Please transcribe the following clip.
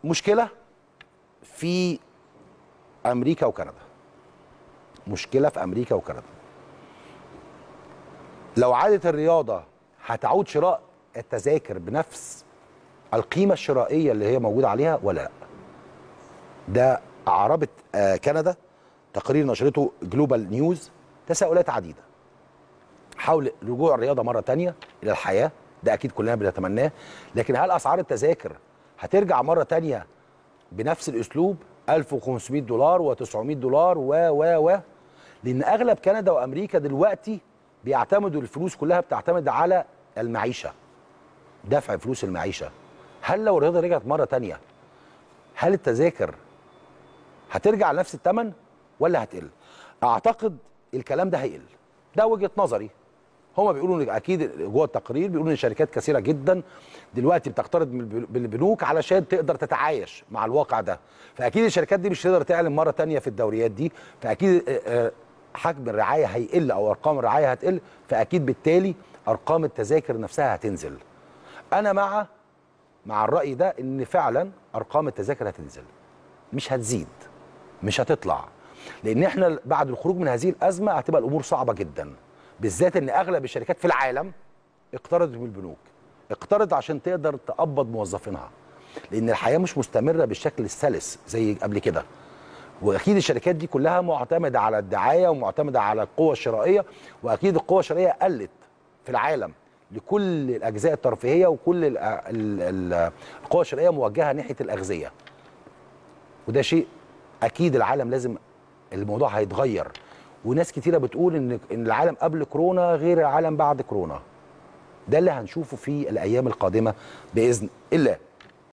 مشكله في امريكا وكندا مشكله في امريكا وكندا لو عادت الرياضه هتعود شراء التذاكر بنفس القيمه الشرائيه اللي هي موجوده عليها ولا لا ده عربت آه، كندا تقرير نشرته جلوبال نيوز تساؤلات عديده حول رجوع الرياضه مره تانية الى الحياه ده اكيد كلنا بنتمناه لكن هل اسعار التذاكر هترجع مره تانية بنفس الاسلوب 1500 دولار و900 دولار و و و لان اغلب كندا وامريكا دلوقتي بيعتمدوا الفلوس كلها بتعتمد على المعيشه دفع فلوس المعيشه هل لو الرياضه رجعت مره تانية هل التذاكر هترجع لنفس الثمن ولا هتقل اعتقد الكلام ده هيقل ده وجهه نظري هما بيقولوا ان اكيد جوه التقرير بيقولوا ان شركات كثيره جدا دلوقتي بتقترض من الب- من البنوك علشان تقدر تتعايش مع الواقع ده فاكيد الشركات دي مش هتقدر تعلن مره تانية في الدوريات دي فاكيد آه، آه، حجم الرعايه هيقل او ارقام الرعايه هتقل فاكيد بالتالي ارقام التذاكر نفسها هتنزل انا مع مع الراي ده ان فعلا ارقام التذاكر هتنزل مش هتزيد مش هتطلع لان احنا بعد الخروج من هذه الازمه هتبقى الامور صعبه جدا بالذات ان اغلب الشركات في العالم اقترضت من البنوك اقترض عشان تقدر تقبض موظفينها لان الحياه مش مستمره بالشكل السلس زي قبل كده واكيد الشركات دي كلها معتمده على الدعايه ومعتمده على القوه الشرائيه واكيد القوه الشرائيه قلت في العالم لكل الاجزاء الترفيهيه وكل ال- ال- ال- القوه الشرائيه موجهه ناحيه الاغذيه وده شيء اكيد العالم لازم الموضوع هيتغير وناس كتيره بتقول ان ان العالم قبل كورونا غير العالم بعد كورونا ده اللي هنشوفه في الايام القادمه باذن الله